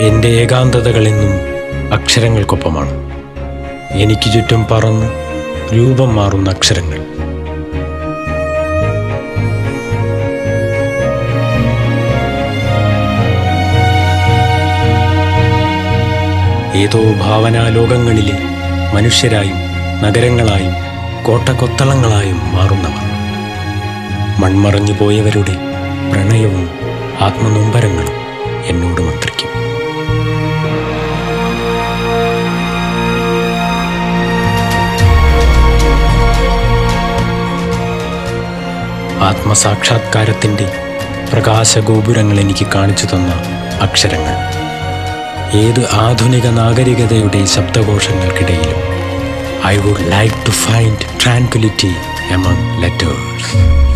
എൻ്റെ ഏകാന്തതകളെന്നും അക്ഷരങ്ങൾക്കൊപ്പമാണ് എനിക്ക് ചുറ്റും പറന്ന് രൂപം മാറുന്ന അക്ഷരങ്ങൾ ഏതോ ഭാവനാലോകങ്ങളിലെ മനുഷ്യരായും നഗരങ്ങളായും കോട്ടക്കൊത്തളങ്ങളായും മാറുന്നവർ മൺമറഞ്ഞു പോയവരുടെ പ്രണയവും ആത്മനൊമ്പരങ്ങളും എന്നോട് മന്ത്രിക്കും ആത്മസാക്ഷാത്കാരത്തിൻ്റെ പ്രകാശഗോപുരങ്ങൾ എനിക്ക് കാണിച്ചു തന്ന അക്ഷരങ്ങൾ ഏത് ആധുനിക നാഗരികതയുടെ ശബ്ദകോശങ്ങൾക്കിടയിലും I would like to find tranquility among letters